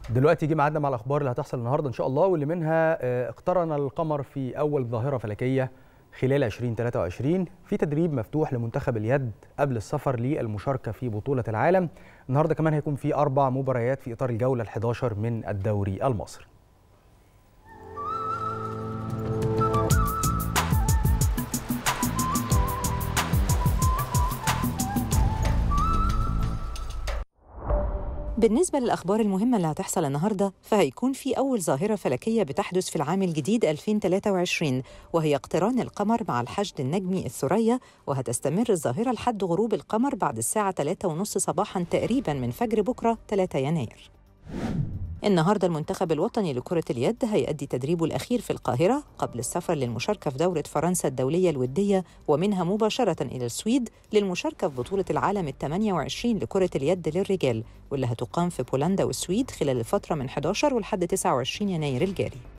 دلوقتي جه ميعادنا مع الاخبار اللي هتحصل النهارده ان شاء الله واللي منها آه، اقترن القمر في اول ظاهره فلكيه خلال 2023 في تدريب مفتوح لمنتخب اليد قبل السفر للمشاركه في بطوله العالم النهارده كمان هيكون في اربع مباريات في اطار الجوله ال11 من الدوري المصري بالنسبة للأخبار المهمة اللي هتحصل النهاردة فهيكون في أول ظاهرة فلكية بتحدث في العام الجديد 2023 وهي اقتران القمر مع الحشد النجمي الثريا وهتستمر الظاهرة لحد غروب القمر بعد الساعة 3:30 صباحا تقريبا من فجر بكرة 3 يناير النهارده المنتخب الوطني لكرة اليد هيأدي تدريبه الأخير في القاهرة قبل السفر للمشاركة في دورة فرنسا الدولية الودية ومنها مباشرة إلى السويد للمشاركة في بطولة العالم ال 28 لكرة اليد للرجال واللي هتقام في بولندا والسويد خلال الفترة من 11 ولحد 29 يناير الجاري